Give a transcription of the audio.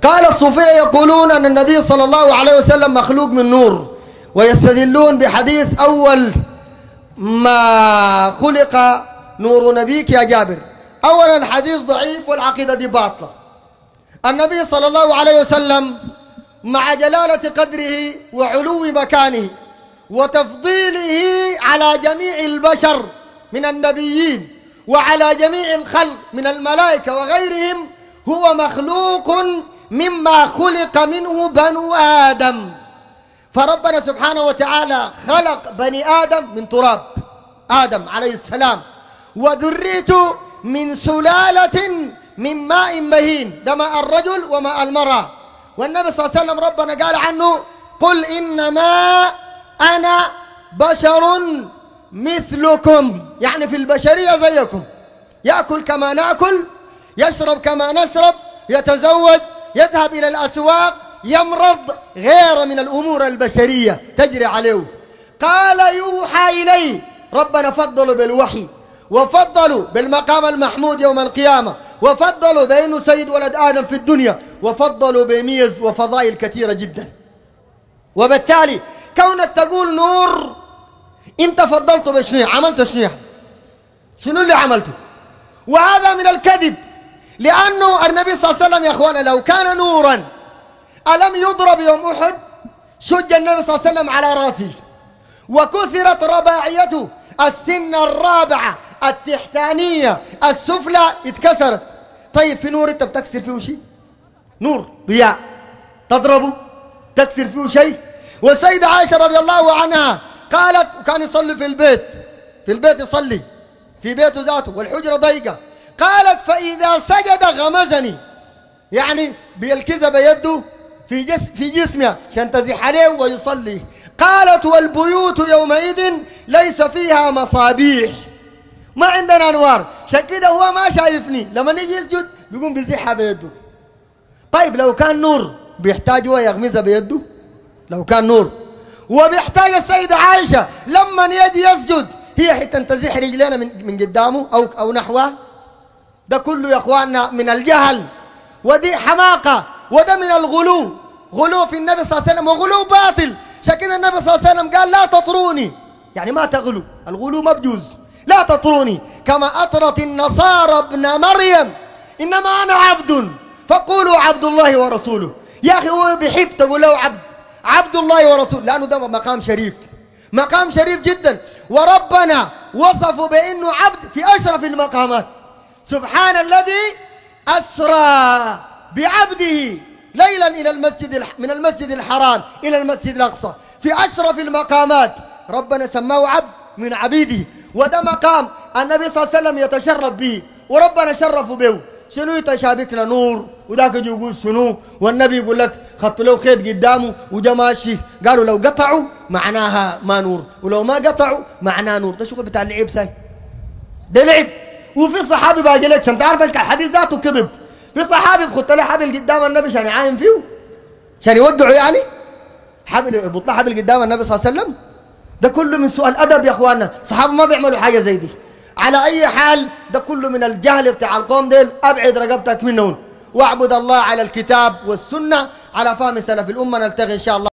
قال الصوفية يقولون أن النبي صلى الله عليه وسلم مخلوق من نور ويستدلون بحديث أول ما خلق نور نبيك يا جابر أولا الحديث ضعيف والعقيدة دي باطلة النبي صلى الله عليه وسلم مع جلالة قدره وعلو مكانه وتفضيله على جميع البشر من النبيين وعلى جميع الخلق من الملائكة وغيرهم هو مخلوق مما خلق منه بنو آدم فربنا سبحانه وتعالى خلق بني آدم من تراب آدم عليه السلام وذريته من سلالة من ماء مهين ده ماء الرجل وماء المرأة والنبي صلى الله عليه وسلم ربنا قال عنه قل إنما أنا بشر مثلكم يعني في البشرية زيكم يأكل كما نأكل يشرب كما نشرب يتزوج يذهب إلى الأسواق يمرض غير من الأمور البشرية تجري عليه قال يوحى إليه ربنا فضلوا بالوحي وفضلوا بالمقام المحمود يوم القيامة وفضلوا بأنه سيد ولد آدم في الدنيا وفضلوا بميز وفضائل كثيرة جدا وبالتالي كونك تقول نور انت فضلته بشنو عملت شنو يعني شنو اللي عملته وهذا من الكذب لأنه النبي صلى الله عليه وسلم يا أخوانا لو كان نورا ألم يضرب يوم أحد شج النبي صلى الله عليه وسلم على راسه وكسرت رباعيته السن الرابعة التحتانية السفلى اتكسرت طيب في نور انت بتكسر فيه شيء نور ضياء تضربه تكسر فيه شيء والسيدة عائشة رضي الله عنها قالت وكان يصلي في البيت في البيت يصلي في بيته ذاته والحجرة ضيقة قالت فإذا سجد غمزني يعني بيلكز بيده في جس في جسمها عشان تزح عليه ويصلي قالت والبيوت يومئذ ليس فيها مصابيح ما عندنا انوار عشان كده هو ما شايفني لما نيجي يسجد بيقوم بيزحها بيده طيب لو كان نور بيحتاج هو يغمزها بيده لو كان نور وبيحتاج السيدة عائشة لما يجي يسجد هي حتى تزح رجلينا من من قدامه او او نحوه ده كله يا اخواننا من الجهل ودي حماقة وده من الغلو غلو في النبي صلى الله عليه وسلم وغلو باطل عشان كده النبي صلى الله عليه وسلم قال لا تطروني يعني ما تغلو الغلو ما بجوز لا تطروني كما أطرت النصارى ابن مريم إنما أنا عبد فقولوا عبد الله ورسوله يا أخي هو بيحب تقول له عبد عبد الله ورسوله لأنه ده مقام شريف مقام شريف جدا وربنا وصفه بأنه عبد في أشرف المقامات سبحان الذي أسرى بعبده ليلا إلى المسجد الح... من المسجد الحرام إلى المسجد الأقصى في أشرف المقامات ربنا سماه عبد من عبيده وده مقام النبي صلى الله عليه وسلم يتشرف به وربنا شرفه به شنو يتشابكنا نور وذاك يجي يقول شنو والنبي يقول لك خط له خيط قدامه وده ماشي قالوا لو قطعوا معناها ما نور ولو ما قطعوا معناه نور ده شغل بتاع اللعب ساي ده لعب وفي صحابي باجي لك عشان تعرف الحديث ذاته كذب في صحابي بخط له حبل قدام النبي عشان يعاين فيه عشان يوقعوا يعني حبل يربط له حبل قدام النبي صلى الله عليه وسلم ده كله من سوء الادب يا اخواننا صحابه ما بيعملوا حاجه زي دي على اي حال ده كله من الجهل بتاع القوم ديل ابعد رقبتك منهم واعبد الله على الكتاب والسنه على فهم سلف الامه نلتقي ان شاء الله